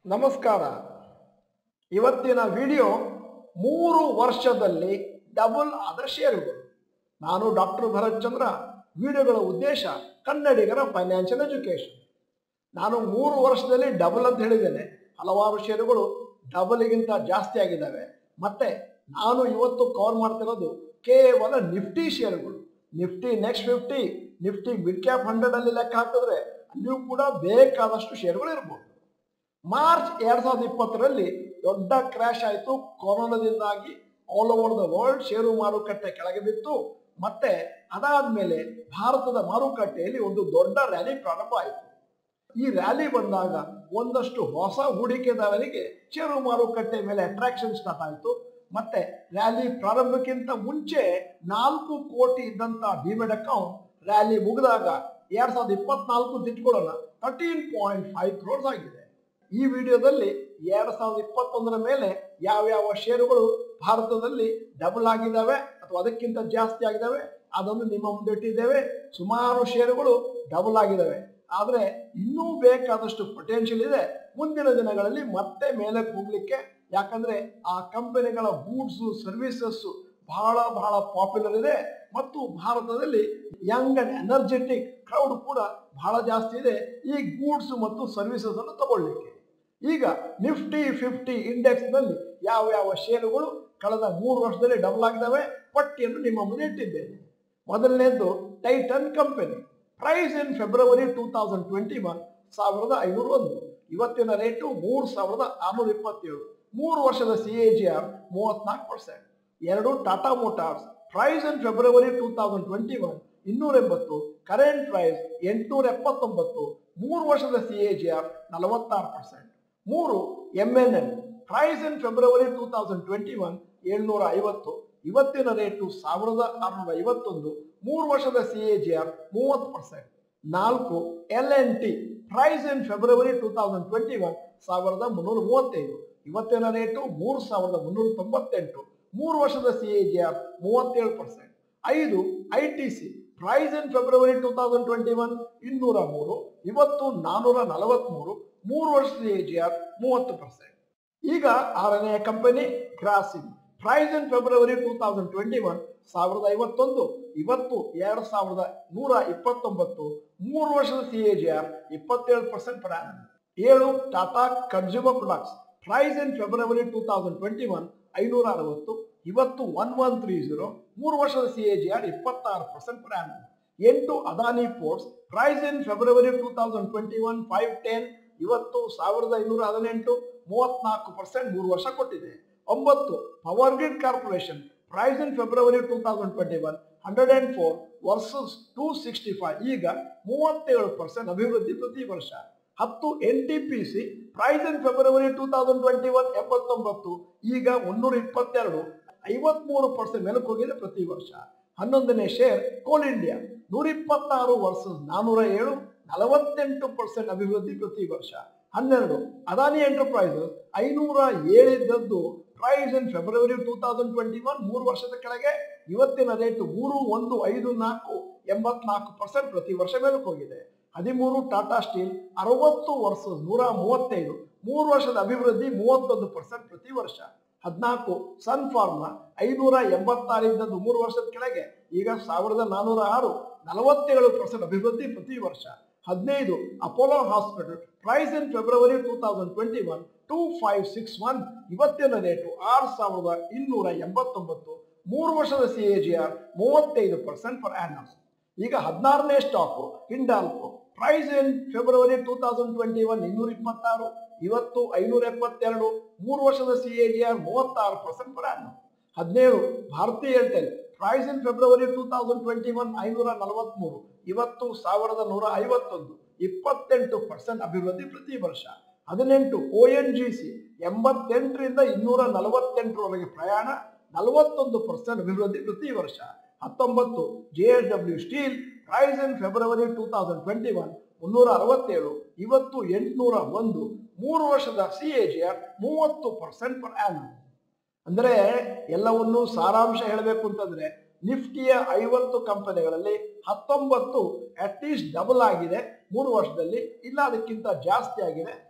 ನಮಸ್ಕಾರ ಇವತ್ತಿನ ವಿಡಿಯೋ ಮೂರು ವರ್ಷದಲ್ಲಿ ಡಬಲ್ ಆದ ಷೇರುಗಳು ನಾನು ಡಾಕ್ಟರ್ ಭರತ್ ಚಂದ್ರ ವಿಡಿಯೋಗಳ ಉದ್ದೇಶ ಕನ್ನಡಿಗರ ಫೈನಾನ್ಷಿಯಲ್ ಎಜುಕೇಶನ್ ನಾನು ಮೂರು ವರ್ಷದಲ್ಲಿ ಡಬಲ್ ಅಂತ ಹೇಳಿದ್ದೇನೆ ಹಲವಾರು ಷೇರುಗಳು ಡಬಲ್ಗಿಂತ ಜಾಸ್ತಿ ಆಗಿದ್ದಾವೆ ಮತ್ತೆ ನಾನು ಇವತ್ತು ಕವರ್ ಮಾಡ್ತಿರೋದು ಕೇವಲ ನಿಫ್ಟಿ ಷೇರುಗಳು Nifty next fifty Nifty mid cap hundred ಅಲ್ಲಿ ಲೆಕ್ಕ ಹಾಕಿದ್ರೆ ಅಲ್ಲಿಯೂ ಕೂಡ ಬೇಕಾದಷ್ಟು ಷೇರುಗಳು ಇರ್ಬೋದು ಮಾರ್ಚ್ ಎರಡ್ ಸಾವಿರದ ಇಪ್ಪತ್ತರಲ್ಲಿ ದೊಡ್ಡ ಕ್ರ್ಯಾಶ್ ಆಯಿತು ಕೊರೋನಾದಿಂದಾಗಿ all over the world share ಮಾರುಕಟ್ಟೆ ಕೆಳಗೆ ಬಿತ್ತು ಮತ್ತೆ ಅದಾದ್ಮೇಲೆ ಭಾರತದ ಮಾರುಕಟ್ಟೆಯಲ್ಲಿ ಒಂದು ದೊಡ್ಡ ರ್ಯಾಲಿ ಪ್ರಾರಂಭ ಆಯಿತು ಈ ರ್ಯಾಲಿ ಬಂದಾಗ ಒಂದಷ್ಟು ಹೊಸ ಹೂಡಿಕೆದಾರರಿಗೆ ಷೇರು ಮಾರುಕಟ್ಟೆ ಮೇಲೆ ಅಟ್ರಾಕ್ಷನ್ ಸ್ಟಾರ್ಟ್ ಆಯಿತು ಮತ್ತೆ ರ್ಯಾಲಿ ಪ್ರಾರಂಭಕ್ಕಿಂತ ಮುಂಚೆ ನಾಲ್ಕು ಕೋಟಿ ಇದ್ದಂತ ಡಿಮೆಡ್ ಅಕೌಂಟ್ ರ್ಯಾಲಿ ಮುಗಿದಾಗ ಎರಡ್ ಸಾವಿರದ ಇಪ್ಪತ್ನಾಲ್ಕು ತಿಟ್ಕೊಳ್ಳೋಣ ತರ್ಟೀನ್ ಪಾಯಿಂಟ್ ಫೈವ್ ಕ್ರೋರ್ಸ್ ಆಗಿದೆ ಈ ವಿಡಿಯೋದಲ್ಲಿ ಎರಡ್ ಸಾವಿರದ ಇಪ್ಪತ್ತೊಂದರ ಮೇಲೆ ಯಾವ್ಯಾವ ಷೇರುಗಳು ಭಾರತದಲ್ಲಿ ಡಬಲ್ ಆಗಿದ್ದಾವೆ ಅಥವಾ ಅದಕ್ಕಿಂತ ಜಾಸ್ತಿ ಆಗಿದ್ದಾವೆ ಅದನ್ನು ನಿಮ್ಮ ಮುಂದೆ ಇಟ್ಟಿದ್ದೇವೆ ಸುಮಾರು ಷೇರುಗಳು ಡಬಲ್ ಆಗಿದ್ದಾವೆ ಆದ್ರೆ ಇನ್ನೂ ಬೇಕಾದಷ್ಟು ಪೊಟೆನ್ಷಿಯಲ್ ಇದೆ ಮುಂದಿನ ದಿನಗಳಲ್ಲಿ ಮತ್ತೆ ಮೇಲೆ ಹೋಗ್ಲಿಕ್ಕೆ ಯಾಕಂದ್ರೆ ಆ ಕಂಪನಿಗಳ ಗೂಡ್ಸ್ ಸರ್ವಿಸಸ್ ಬಹಳ ಬಹಳ ಪಾಪ್ಯುಲರ್ ಇದೆ ಮತ್ತು ಭಾರತದಲ್ಲಿ ಯಂಗ್ ಅಂಡ್ ಎನರ್ಜೆಟಿಕ್ ಕ್ರೌಡ್ ಕೂಡ ಬಹಳ ಜಾಸ್ತಿ ಇದೆ ಈ ಗೂಡ್ಸ್ ಮತ್ತು ಸರ್ವಿಸಸ್ ಅನ್ನು ತಗೊಳ್ಳಿಕ್ಕೆ ಈಗ ನಿಫ್ಟಿ ಫಿಫ್ಟಿ ಇಂಡೆಕ್ಸ್ ನಲ್ಲಿ ಯಾವ ಯಾವ ಷೇರುಗಳು ಕಳೆದ ಮೂರು ವರ್ಷದಲ್ಲಿ ಡಬಲ್ ಆಗಿದ್ದಾವೆ ಪಟ್ಟಿಯನ್ನು ನಿಮ್ಮ ಮುಂದೆ ಇಟ್ಟಿದ್ದೇನೆ ಮೊದಲನೇದ್ದು Titan company price in February two thousand twenty one ಸಾವಿರದ ಐನೂರ ಒಂದು ಇವತ್ತಿನ ರೇಟು ಮೂರು ಸಾವಿರದ ಆರುನೂರ ಇಪ್ಪತ್ತೇಳು ಮೂರು ವರ್ಷದ ಸಿ ಎ ಜಿ ಆರ್ ಮೂವತ್ನಾಲ್ಕು ಪರ್ಸೆಂಟ್ ಎರಡು Tata Motors price in February two thousand twenty one ಇನ್ನೂರ ಎಂಬತ್ತು ಕರೆಂಟ್ ಪ್ರೈಸ್ ಎಂಟುನೂರ ಎಪ್ಪತ್ತೊಂಬತ್ತು ಮೂರು ವರ್ಷದ ಸಿ ಎ ಜಿ ಆರ್ ನಲವತ್ತಾರು ಪರ್ಸೆಂಟ್ ಮೂರು M N L price in February two thousand twenty one ಏಳ್ನೂರ ಐವತ್ತು ಇವತ್ತಿನ ರೇಟು ಸಾವಿರದ ಆರುನೂರ ಐವತ್ತೊಂದು ಮೂರು ವರ್ಷದ ಸಿ ಎ ಜಿ ಆರ್ ಮೂವತ್ತು ಪರ್ಸೆಂಟ್ ನಾಲ್ಕು L N T price in February two thousand twenty one ಸಾವಿರದ ಮುನ್ನೂರ ಮೂವತ್ತೈದು ಇವತ್ತಿನ ರೇಟು ಮೂರು ಸಾವಿರದ ಮುನ್ನೂರ ತೊಂಬತ್ತೆಂಟು ಮೂರು ವರ್ಷದ ಸಿ ಎ ಜಿ ಆರ್ ಮೂವತ್ತೇಳು ಪರ್ಸೆಂಟ್ ಐದು I T C price in February two thousand twenty one ಇನ್ನೂರ ಮೂರು ಇವತ್ತು ನಾನೂರ ನಲವತ್ಮೂರು ಮೂರು ವರ್ಷದ ಸಿ ಎ ಜಿ ಆರ್ ಮೂವತ್ತು ಪರ್ಸೆಂಟ್ ಈಗ ಆರನೆಯ company Grasim price in February two thousand twenty one ಸಾವಿರದ ಐವತ್ತೊಂದು ಇವತ್ತು ಎರಡು ಸಾವಿರದ ನೂರ ಇಪ್ಪತ್ತೊಂಬತ್ತು ಮೂರು ವರ್ಷದ ಸಿ ಎ ಜಿ ಆರ್ ಇಪ್ಪತ್ತೇಳು ಪರ್ಸೆಂಟ್ ಪರ್ ಆನಮ್ ಏಳು Tata consumer products price in February two thousand twenty one ಐನೂರ ಅರವತ್ತು ಇವತ್ತು ಒನ್ ಒನ್ ತ್ರೀ ಜೀರೋ ಮೂರು ವರ್ಷದ ಸಿ ಎ ಜಿ ಆರ್ ಇಪ್ಪತ್ತಾರು ಪರ್ಸೆಂಟ್ ಪರ್ ಆನಮ್ ಎಂಟು Adani ports price in February two thousand twenty one five ten ಇವತ್ತು ಸಾವಿರದ ಐನೂರ ಹದಿನೆಂಟು ಮೂವತ್ನಾಲ್ಕು ಪರ್ಸೆಂಟ್ ಮೂರು ವರ್ಷ ಕೊಟ್ಟಿದೆ ಒಂಬತ್ತು power grid corporation price in February two thousand twenty one hundred and four versus two sixty five ಈಗ ಮೂವತ್ತೇಳು ಪರ್ಸೆಂಟ್ ಅಭಿವೃದ್ಧಿ ಪ್ರತಿ ವರ್ಷ ಹತ್ತು N T P C price in February two thousand twenty one ಎಪ್ಪತ್ತೊಂಬತ್ತು ಈಗ ಮುನ್ನೂರ ಇಪ್ಪತ್ತೆರಡು ಐವತ್ಮೂರು ಪರ್ಸೆಂಟ್ ಮೇಲಕ್ಕೆ ಹೋಗಿದೆ ಪ್ರತಿ ವರ್ಷ ಹನ್ನೊಂದನೇ ಶೇರ್ ಕೋಲ್ ಇಂಡಿಯಾ ನೂರ ಇಪ್ಪತ್ತಾರು ವರ್ಸಸ್ ನಾನೂರ ಏಳು ನಲವತ್ತೆಂಟು ಪರ್ಸೆಂಟ್ ಅಭಿವೃದ್ಧಿ ಪ್ರತಿ ವರ್ಷ ಹನ್ನೆರಡು ಅದಾನಿ ಎಂಟರ್ಪ್ರೈಸಸ್ ಐನೂರ ಏಳಿದ್ದದ್ದು price in February two thousand twenty one ಮೂರು ವರ್ಷದ ಕೆಳಗೆ ಇವತ್ತಿನ ರೇಟು ಮೂರು ಒಂದು ಐದು ನಾಲ್ಕು ಎಂಬತ್ನಾಲ್ಕು ಪರ್ಸೆಂಟ್ ಪ್ರತಿ ವರ್ಷ ಮೇಲಕ್ಕೆ ಹೋಗಿದೆ ಹದಿಮೂರು ಟಾಟಾ ಸ್ಟೀಲ್ ಅರವತ್ತು ವರ್ಸಸ್ ನೂರ ಮೂವತ್ತೈದು ಮೂರು ವರ್ಷದ ಅಭಿವೃದ್ಧಿ ಮೂವತ್ತೊಂದು ಪರ್ಸೆಂಟ್ ಪ್ರತಿ ವರ್ಷ ಹದಿನಾಲ್ಕು ಸನ್ ಫಾರ್ಮಾ ಐನೂರ ಎಂಬತ್ತಾರು ಇದ್ದದ್ದು ಮೂರು ವರ್ಷದ ಕೆಳಗೆ ಈಗ ಸಾವಿರದ ನಾನೂರ ಆರು ನಲವತ್ತೇಳು ಪರ್ಸೆಂಟ್ ಅಭಿವೃದ್ಧಿ ಪ್ರತಿ ವರ್ಷ ಹದಿನೈದು Apollo hospital price in February two thousand twenty one two five six one ಇವತ್ತಿನ ರೇಟು ಆರು ಸಾವಿರದ ಇನ್ನೂರ ಎಂಬತ್ತೊಂಬತ್ತು ಮೂರು ವರ್ಷದ ಸಿ ಎ ಜಿ ಆರ್ ಮೂವತ್ತೈದು ಪರ್ಸೆಂಟ್ ಪರ್ ಆನಮ್ಸ್ ಈಗ ಹದಿನಾರನೇ stock Hindalco price in February two thousand twenty one ಇನ್ನೂರ ಇಪ್ಪತ್ತಾರು ಇವತ್ತು ಐನೂರ ಎಪ್ಪತ್ತೆರಡು ಮೂರು ವರ್ಷದ ಸಿ ಎ ಜಿ ಆರ್ ಮೂವತ್ತಾರು ಪರ್ಸೆಂಟ್ ಪರ್ ಆನಮ್ ಹದಿನೇಳು Bharti Airtel price in February two thousand twenty one ಐನೂರ ನಲವತ್ಮೂರು ಇವತ್ತು ಸಾವಿರದ ನೂರ ಐವತ್ತೊಂದು ಇಪ್ಪತ್ತೆಂಟು ಪರ್ಸೆಂಟ್ ಅಭಿವೃದ್ಧಿ ಪ್ರತಿ ವರ್ಷ ಹದಿನೆಂಟು ಒ ಎನ್ ಜಿ ಸಿ ಎಂಬತ್ತೆಂಟರಿಂದ ಇನ್ನೂರ ನಲವತ್ತೆಂಟರವರೆಗೆ ಪ್ರಯಾಣ ನಲವತ್ತೊಂದು ಪರ್ಸೆಂಟ್ ಅಭಿವೃದ್ಧಿ ಪ್ರತಿ ವರ್ಷ ಹತ್ತೊಂಬತ್ತು J S W steel price in February two thousand twenty one ಮುನ್ನೂರ ಅರವತ್ತೇಳು ಇವತ್ತು ಎಂಟುನೂರ ಒಂದು ಮೂರು ವರ್ಷದ ಸಿ ಎ ಜಿ ಆರ್ ಮೂವತ್ತು ಪರ್ಸೆಂಟ್ ಪರ್ ಆನಮ್ ಅಂದರೆ ಎಲ್ಲವನ್ನೂ ಸಾರಾಂಶ ಹೇಳಬೇಕು ಅಂತಂದ್ರೆ ನಿಫ್ಟಿಯ ಐವತ್ತು ಕಂಪನಿಗಳಲ್ಲಿ ಹತ್ತೊಂಬತ್ತು ಅಟ್ಲೀಸ್ಟ್ ಡಬಲ್ ಆಗಿದೆ ಮೂರು ವರ್ಷದಲ್ಲಿ ಇಲ್ಲ ಅದಕ್ಕಿಂತ ಜಾಸ್ತಿ ಆಗಿದೆ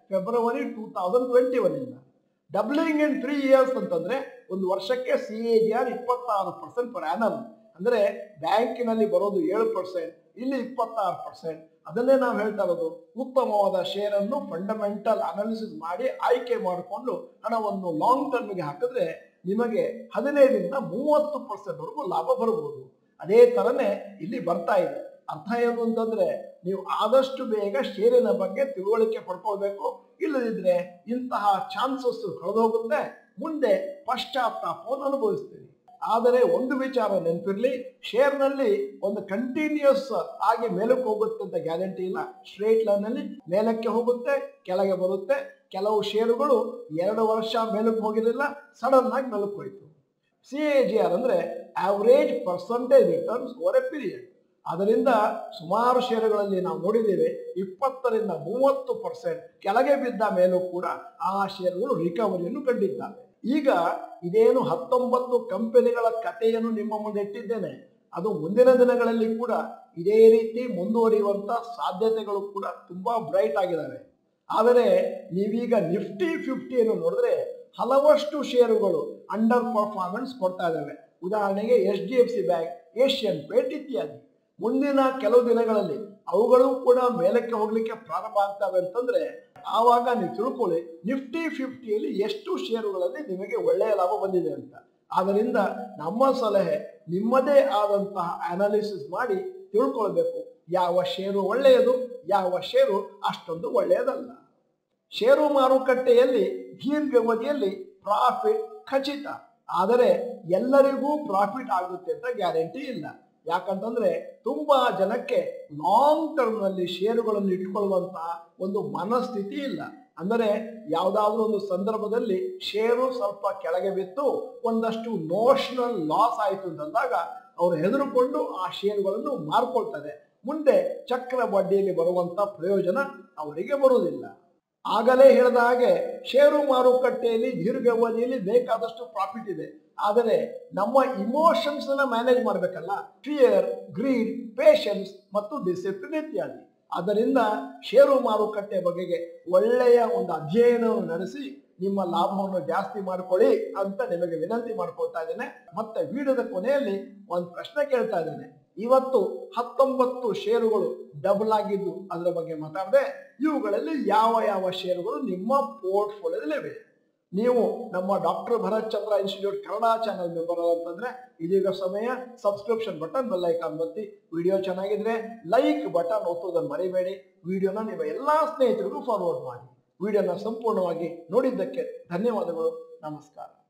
February two thousand twenty one ಇಂದ ಡಬ್ಲಿಂಗ್ ಇನ್ ತ್ರೀ ಇಯರ್ಸ್ ಅಂತಂದ್ರೆ ಒಂದು ವರ್ಷಕ್ಕೆ ಸಿ ಎ ಜಿ ಆರ್ ಇಪ್ಪತ್ತಾರು ಪರ್ಸೆಂಟ್ ಪರ್ ಆನಮ್ ಅಂದ್ರೆ ಬ್ಯಾಂಕಿನಲ್ಲಿ ಬರೋದು ಏಳು ಪರ್ಸೆಂಟ್ ಇಲ್ಲಿ ಇಪ್ಪತ್ತಾರು ಪರ್ಸೆಂಟ್ ಅದನ್ನೇ ನಾವು ಹೇಳ್ತಾ ಇರೋದು ಉತ್ತಮವಾದ ಶೇರ್ ಅನ್ನು ಫಂಡಮೆಂಟಲ್ ಅನಾಲಿಸಿಸ್ ಮಾಡಿ ಆಯ್ಕೆ ಮಾಡಿಕೊಂಡು ಹಣವನ್ನು ಲಾಂಗ್ ಟರ್ಮ್ಗೆ ಹಾಕಿದ್ರೆ ನಿಮಗೆ ಹದಿನೈದರಿಂದ ಮೂವತ್ತು ಪರ್ಸೆಂಟ್ ವರೆಗೂ ಲಾಭ ಬರಬಹುದು ಅದೇ ತರನೇ ಇಲ್ಲಿ ಬರ್ತಾ ಇದೆ ಅರ್ಥ ಏನು ಅಂತಂದ್ರೆ ನೀವು ಆದಷ್ಟು ಬೇಗ ಷೇರಿನ ಬಗ್ಗೆ ತಿಳುವಳಿಕೆ ಪಡ್ಕೊಳ್ಬೇಕು ಇಲ್ಲದಿದ್ರೆ ಇಂತಹ ಚಾನ್ಸಸ್ ಕಳೆದೋಗುತ್ತೆ ಮುಂದೆ ಪಶ್ಚಾತ್ತಾಪವನ್ನು ಅನುಭವಿಸ್ತೀರಿ ಆದರೆ ಒಂದು ವಿಚಾರ ನೆನಪಿರ್ಲಿ ಶೇರ್ನಲ್ಲಿ ಒಂದು ಕಂಟಿನ್ಯೂಸ್ ಆಗಿ ಮೇಲಕ್ಕೆ ಹೋಗುತ್ತೆ ಅಂತ ಗ್ಯಾರಂಟಿ ಇಲ್ಲ ಸ್ಟ್ರೇಟ್ ಲೈನಲ್ಲಿ ಮೇಲಕ್ಕೆ ಹೋಗುತ್ತೆ ಕೆಳಗೆ ಬರುತ್ತೆ ಕೆಲವು ಷೇರುಗಳು ಎರಡು ವರ್ಷ ಮೇಲಕ್ಕೆ ಹೋಗಿರಲಿಲ್ಲ ಸಡನ್ ಆಗಿ ಮೇಲಕ್ಕೆ ಹೋಯಿತು ಸಿ ಎ ಜಿ ಆರ್ ಅಂದ್ರೆ average percentage returns over a period ಅದರಿಂದ ಸುಮಾರು ಷೇರುಗಳಲ್ಲಿ ನಾವು ನೋಡಿದ್ದೇವೆ ಇಪ್ಪತ್ತರಿಂದ ಮೂವತ್ತು ಪರ್ಸೆಂಟ್ ಕೆಳಗೆ ಬಿದ್ದ ಮೇಲೂ ಕೂಡ ಆ ಷೇರುಗಳು ರಿಕವರಿಯನ್ನು ಕಂಡಿದ್ದಾವೆ ಈಗ ಇದೇನು ಹತ್ತೊಂಬತ್ತು ಕಂಪನಿಗಳ ಕಥೆಯನ್ನು ನಿಮ್ಮ ಮುಂದೆ ಇಟ್ಟಿದ್ದೇನೆ ಅದು ಮುಂದಿನ ದಿನಗಳಲ್ಲಿ ಕೂಡ ಇದೇ ರೀತಿ ಮುಂದುವರಿಯುವಂತ ಸಾಧ್ಯತೆಗಳು ಕೂಡ ತುಂಬಾ ಬ್ರೈಟ್ ಆಗಿದ್ದಾವೆ ಆದರೆ ನೀವೀಗ ನಿಫ್ಟಿ ಫಿಫ್ಟಿಯನ್ನು ನೋಡಿದ್ರೆ ಹಲವಷ್ಟು ಷೇರುಗಳು ಅಂಡರ್ ಪರ್ಫಾರ್ಮೆನ್ಸ್ ಕೊಡ್ತಾ ಇದ್ದಾವೆ ಉದಾಹರಣೆಗೆ H D F C bank Asian Paints ಇತ್ಯಾದಿ ಮುಂದಿನ ಕೆಲವು ದಿನಗಳಲ್ಲಿ ಅವುಗಳು ಕೂಡ ಮೇಲಕ್ಕೆ ಹೋಗ್ಲಿಕ್ಕೆ ಪ್ರಾರಂಭ ಆಗ್ತವೆ ಅಂತಂದ್ರೆ ಆವಾಗ ನೀವು ತಿಳ್ಕೊಳ್ಳಿ ನಿಫ್ಟಿ ಫಿಫ್ಟಿಯಲ್ಲಿ ಎಷ್ಟು ಷೇರುಗಳಲ್ಲಿ ನಿಮಗೆ ಒಳ್ಳೆಯ ಲಾಭ ಬಂದಿದೆ ಅಂತ ಆದ್ದರಿಂದ ನಮ್ಮ ಸಲಹೆ ನಿಮ್ಮದೇ ಆದಂತಹ ಅನಾಲಿಸಿಸ್ ಮಾಡಿ ತಿಳ್ಕೊಳ್ಬೇಕು ಯಾವ ಷೇರು ಒಳ್ಳೆಯದು ಯಾವ ಷೇರು ಅಷ್ಟೊಂದು ಒಳ್ಳೆಯದಲ್ಲ ಷೇರು ಮಾರುಕಟ್ಟೆಯಲ್ಲಿ ದೀರ್ಘಾವಧಿಯಲ್ಲಿ ಪ್ರಾಫಿಟ್ ಖಚಿತ ಆದರೆ ಎಲ್ಲರಿಗೂ ಪ್ರಾಫಿಟ್ ಆಗುತ್ತೆ ಅಂತ ಗ್ಯಾರಂಟಿ ಇಲ್ಲ ಯಾಕಂತಂದ್ರೆ ತುಂಬಾ ಜನಕ್ಕೆ ಲಾಂಗ್ ಟರ್ಮ್ ನಲ್ಲಿ ಷೇರುಗಳನ್ನು ಇಟ್ಕೊಳ್ಳುವಂತಹ ಒಂದು ಮನಸ್ಥಿತಿ ಇಲ್ಲ ಅಂದರೆ ಯಾವುದಾದ್ರೂ ಒಂದು ಸಂದರ್ಭದಲ್ಲಿ ಷೇರು ಸ್ವಲ್ಪ ಕೆಳಗೆ ಬಿತ್ತು ಒಂದಷ್ಟು ನೋಷನಲ್ ಲಾಸ್ ಆಯಿತು ಅಂತಂದಾಗ ಅವರು ಹೆದರುಕೊಂಡು ಆ ಷೇರುಗಳನ್ನು ಮಾರ್ಕೊಳ್ತಾರೆ ಮುಂದೆ ಚಕ್ರ ಬಡ್ಡಿಯಲ್ಲಿ ಬರುವಂತ ಪ್ರಯೋಜನ ಅವರಿಗೆ ಬರುವುದಿಲ್ಲ ಆಗಲೇ ಹೇಳಿದ ಹಾಗೆ ಷೇರು ಮಾರುಕಟ್ಟೆಯಲ್ಲಿ ದೀರ್ಘಾವಧಿಯಲ್ಲಿ ಬೇಕಾದಷ್ಟು ಪ್ರಾಫಿಟ್ ಇದೆ ಆದರೆ ನಮ್ಮ ಇಮೋಷನ್ಸ್ ಅನ್ನ ಮ್ಯಾನೇಜ್ ಮಾಡಬೇಕಲ್ಲ ಫಿಯರ್ ಗ್ರೀಡ್ ಪೇಷನ್ಸ್ ಮತ್ತು ಡಿಸಿಪ್ಲಿನ್ ಇತ್ಯಾದಿ ಆದ್ದರಿಂದ ಷೇರು ಮಾರುಕಟ್ಟೆ ಬಗೆಗೆ ಒಳ್ಳೆಯ ಒಂದು ಅಧ್ಯಯನವನ್ನು ನಡೆಸಿ ನಿಮ್ಮ ಲಾಭವನ್ನು ಜಾಸ್ತಿ ಮಾಡ್ಕೊಳ್ಳಿ ಅಂತ ನಿಮಗೆ ವಿನಂತಿ ಮಾಡ್ಕೊಳ್ತಾ ಇದ್ದೇನೆ ಮತ್ತೆ ವಿಡಿಯೋದ ಕೊನೆಯಲ್ಲಿ ಒಂದು ಪ್ರಶ್ನೆ ಕೇಳ್ತಾ ಇದ್ದೇನೆ ಇವತ್ತು ಹತ್ತೊಂಬತ್ತು ಷೇರುಗಳು ಡಬಲ್ ಆಗಿದ್ದು ಅದರ ಬಗ್ಗೆ ಮಾತಾಡದೆ ಇವುಗಳಲ್ಲಿ ಯಾವ ಯಾವ ಷೇರುಗಳು ನಿಮ್ಮ ಪೋರ್ಟ್ಫೋಲಿಯೋದಲ್ಲಿವೆ ನೀವು ನಮ್ಮ doctor Bharat Chandra institute Kannada channel member ಅಂತಂದ್ರೆ ಇದೀಗ ಸಮಯ ಸಬ್ಸ್ಕ್ರಿಪ್ಷನ್ ಬಟನ್ ಬೆಲ್ ಐಕಾನ್ ಒತ್ತಿ ವಿಡಿಯೋ ಚೆನ್ನಾಗಿದ್ರೆ ಲೈಕ್ ಬಟನ್ ಒತ್ತೋದನ್ನು ಮರಿಬೇಡಿ ವಿಡಿಯೋನ ನಿಮ್ಮ ಎಲ್ಲಾ ಸ್ನೇಹಿತರಿಗೂ ಫಾರ್ವರ್ಡ್ ಮಾಡಿ ವಿಡಿಯೋನ ಸಂಪೂರ್ಣವಾಗಿ ನೋಡಿದ್ದಕ್ಕೆ ಧನ್ಯವಾದಗಳು ನಮಸ್ಕಾರ